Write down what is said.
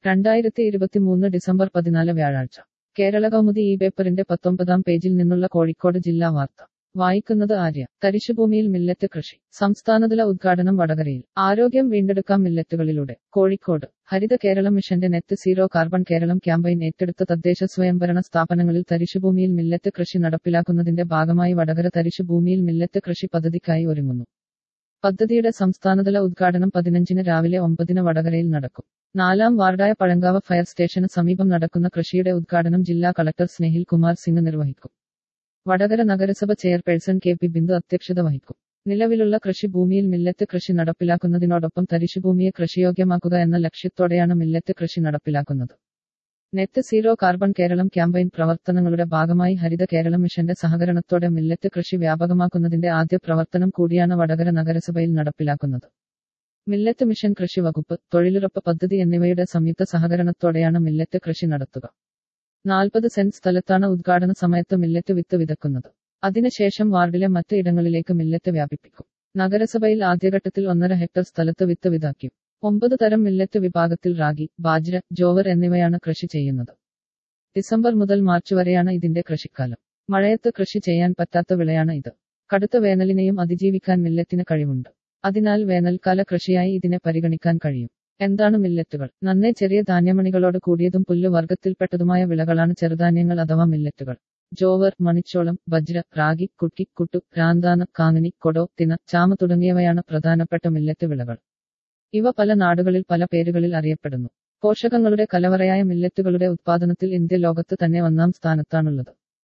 രണ്ടായിരത്തി ഇരുപത്തിമൂന്ന് ഡിസംബർ പതിനാല് വ്യാഴാഴ്ച കേരള കൗമുദി ഈ പേപ്പറിന്റെ പത്തൊമ്പതാം പേജിൽ നിന്നുള്ള കോഴിക്കോട് ജില്ലാ വാർത്ത വായിക്കുന്നത് ആര്യ തരിശുഭൂമിയിൽ മില്ലറ്റ് കൃഷി സംസ്ഥാനതല ഉദ്ഘാടനം വടകരയിൽ ആരോഗ്യം വീണ്ടെടുക്കാം മില്ലറ്റുകളിലൂടെ കോഴിക്കോട് ഹരിത കേരളം മിഷന്റെ net zero carbon Keralam campaign ഏറ്റെടുത്ത തദ്ദേശ സ്വയംഭരണ സ്ഥാപനങ്ങളിൽ തരിശുഭൂമിയിൽ മില്ലറ്റ് കൃഷി നടപ്പിലാക്കുന്നതിന്റെ ഭാഗമായി വടകര തരിശുഭൂമിയിൽ മില്ലറ്റ് കൃഷി പദ്ധതിക്കായി ഒരുങ്ങുന്നു പദ്ധതിയുടെ സംസ്ഥാനതല ഉദ്ഘാടനം പതിനഞ്ചിന് രാവിലെ ഒമ്പതിന് വടകരയിൽ നടക്കും നാലാം വാർഡായ പഴങ്കാവ് ഫയർ സ്റ്റേഷന് സമീപം നടക്കുന്ന കൃഷിയുടെ ഉദ്ഘാടനം ജില്ലാ കളക്ടർ സ്നേഹിൽ കുമാർ സിംഗ് നിർവഹിക്കും വടകര നഗരസഭ ചെയർപേഴ്സൺ കെ പി ബിന്ദു അധ്യക്ഷത വഹിക്കും നിലവിലുള്ള കൃഷിഭൂമിയിൽ മില്ലറ്റ് കൃഷി നടപ്പിലാക്കുന്നതിനോടൊപ്പം തരിശുഭൂമിയെ കൃഷിയോഗ്യമാക്കുക എന്ന ലക്ഷ്യത്തോടെയാണ് മില്ലറ്റ് കൃഷി നടപ്പിലാക്കുന്നത് net zero carbon Keralam campaign പ്രവർത്തനങ്ങളുടെ ഭാഗമായി ഹരിത കേരളം മിഷന്റെ സഹകരണത്തോടെ മില്ലറ്റ് കൃഷി വ്യാപകമാക്കുന്നതിന്റെ ആദ്യ പ്രവർത്തനം കൂടിയാണ് വടകര നഗരസഭയിൽ നടപ്പിലാക്കുന്നത് മില്ലറ്റ് മിഷൻ കൃഷി വകുപ്പ് തൊഴിലുറപ്പ് പദ്ധതി എന്നിവയുടെ സംയുക്ത സഹകരണത്തോടെയാണ് മില്ലറ്റ് കൃഷി നടത്തുക നാൽപ്പത് സെന്റ് സ്ഥലത്താണ് ഉദ്ഘാടന സമയത്ത് മില്ലറ്റ് വിത്ത് വിതക്കുന്നത് അതിനുശേഷം വാർഡിലെ മറ്റ് ഇടങ്ങളിലേക്ക് മില്ലറ്റ് വ്യാപിപ്പിക്കും നഗരസഭയിൽ ആദ്യഘട്ടത്തിൽ ഒന്നര ഹെക്ടർ സ്ഥലത്ത് വിത്ത് വിതാക്കും ഒമ്പത് തരം മില്ലറ്റ് വിഭാഗത്തിൽ റാഗി ബാജ്ര ജോവർ എന്നിവയാണ് കൃഷി ചെയ്യുന്നത് ഡിസംബർ മുതൽ മാർച്ച് വരെയാണ് ഇതിന്റെ കൃഷിക്കാലം മഴയത്ത് കൃഷി ചെയ്യാൻ പറ്റാത്ത വിളയാണ് ഇത് കടുത്ത വേനലിനെയും അതിജീവിക്കാൻ മില്ലറ്റിന് കഴിവുണ്ട് അതിനാൽ വേനൽക്കാല കൃഷിയായി ഇതിനെ പരിഗണിക്കാൻ കഴിയും എന്താണ് മില്ലറ്റുകൾ നന്നേ ചെറിയ ധാന്യമണികളോട് കൂടിയതും പുല്ല് വർഗത്തിൽപ്പെട്ടതുമായ വിളകളാണ് ചെറുധാന്യങ്ങൾ അഥവാ മില്ലറ്റുകൾ ജോവർ മണിച്ചോളം വജ്ര റാഗി കുട്ടി കുട്ടു രാന്താന കാങ്ങിനി കൊടോ തിന ചാമ തുടങ്ങിയവയാണ് പ്രധാനപ്പെട്ട മില്ലറ്റ് വിളകൾ ഇവ പല നാടുകളിൽ പല പേരുകളിൽ അറിയപ്പെടുന്നു പോഷകങ്ങളുടെ കലവറയായ മില്ലറ്റുകളുടെ ഉത്പാദനത്തിൽ ഇന്ത്യ ലോകത്ത് തന്നെ ഒന്നാം സ്ഥാനത്താണുള്ളത്